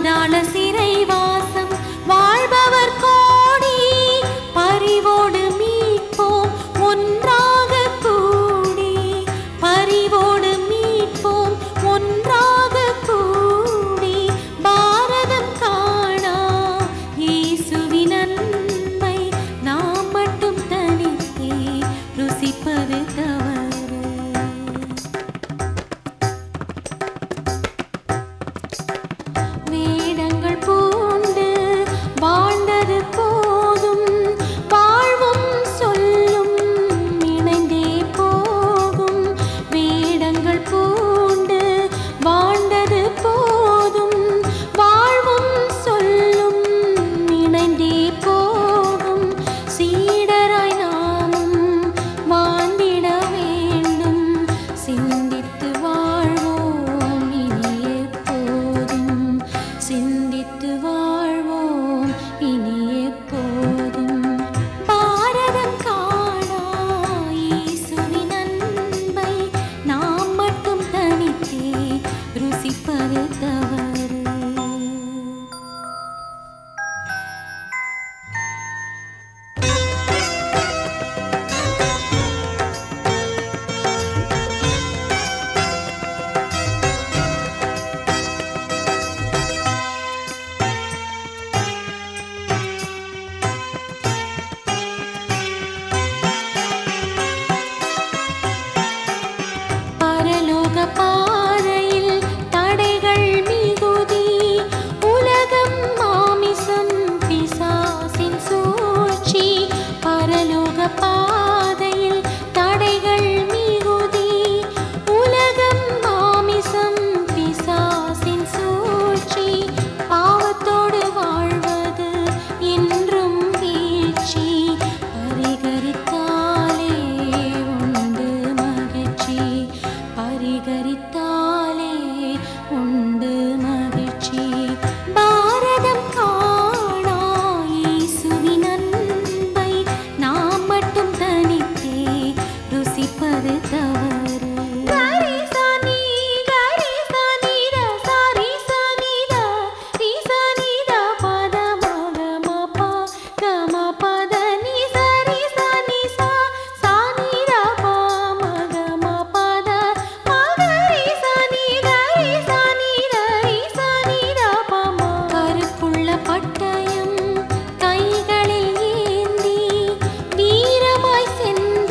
பாதாள சிறை வாசம் வாழ்பவர் கோடி பரிவோடு மீட்போம் ஒன்றாக கூடி பரிவோடு மீட்போம் ஒன்றாக கூடி பாரதம் காணா இயேசுவின் அன்பை நாம் மட்டும் தனித்தே ருசிப்பது தவறு வேடங்கள் பூண்டு வாழ்ந்தது போதும் வாழ்வும் சொல்லும் இணைந்தே போகும் வேடங்கள் பூண்டு வாழ்ந்தது போதும் வாழ்வும் சொல்லும் இணைந்தே போகும் சீடராய் நாமும் வாழ்ந்திட வேண்டும் சிந்தித்து வாழ்வோம் இனி எப்போதும் சிந்தித்து வாழ்வோம் இனி எப்போதும் பாரதம் காணா இயேசுவின் அன்பை நாம் மட்டும் தனித்தே ருசிப்பது தவறு பரலோக பாதையில் தடைகள் மிகுதி உலகம் மாமிசம் பிசாசின் சூழ்ச்சி பரலோக பாதையில் தடைகள் மிகுதி உலகம் மாமிசம் பிசாசின் சூழ்ச்சி பாவத்தோடு வாழ்வது என்றும் வீழ்ச்சி பரிகரித்தாலே உண்டு மகிழ்ச்சி பரிகரித்தாலே உண்டு மகிழ்ச்சி பாரதம் காணா இயேசுவின் அன்பை நாம் மட்டும் தனித்தே ருசிப்பது தவறு கரிசனி கரிசனி ரசரி சனித ரிசனித பத மக மப கம பத நி சரி சனி சா சானித ப மக மபத மகரி சனி கரி சனி ரி சனித பம கருப்புள்ள பட்டயம் கைகளில் ஏந்தி வீரமாய் சென்ற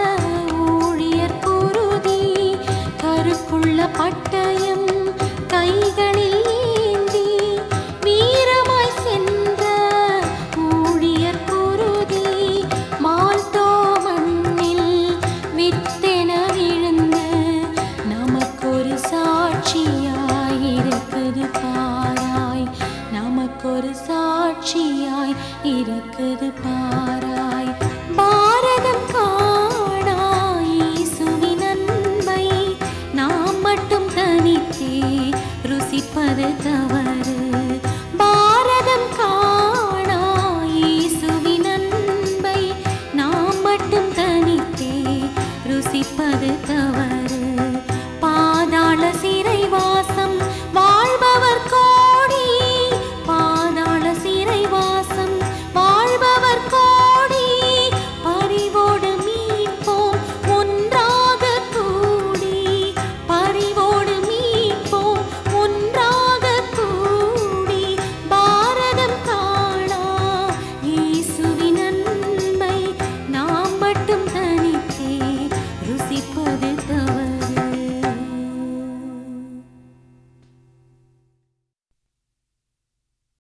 ஊழியர் குருதி கருப்புள்ள பட்டயம் கைகளில் ஏந்தி வீரமாய் சென்ற ஊழியர் குருதி மால்தோ மண்ணில் வித்தென விழுந்து நமக்கொரு சாட்சியாய் இருக்குது பாராய் நமக்கொரு சாட்சியாய் இருக்குது பாராய் பாரதம் காணா இயேசுவின் அன்பை நாம் மட்டும் தனித்தே ருசிப்பது தவறு பாரதம் காணா இயேசுவின் அன்பை நாம் மட்டும் தனித்தே ருசிப்பது தவறு பாதாள சிறை வாசம் வாழ்பவர் கோடி பாதாள சிறை வாசம் வாழ்பவர் கோடி பரிவோடு மீட்போம் ஒன்றாக கூடி பரிவோடு மீட்போம் ஒன்றாக கூடி பாரதம் காணா இயேசுவின் அன்பை நாம் மட்டும் தனி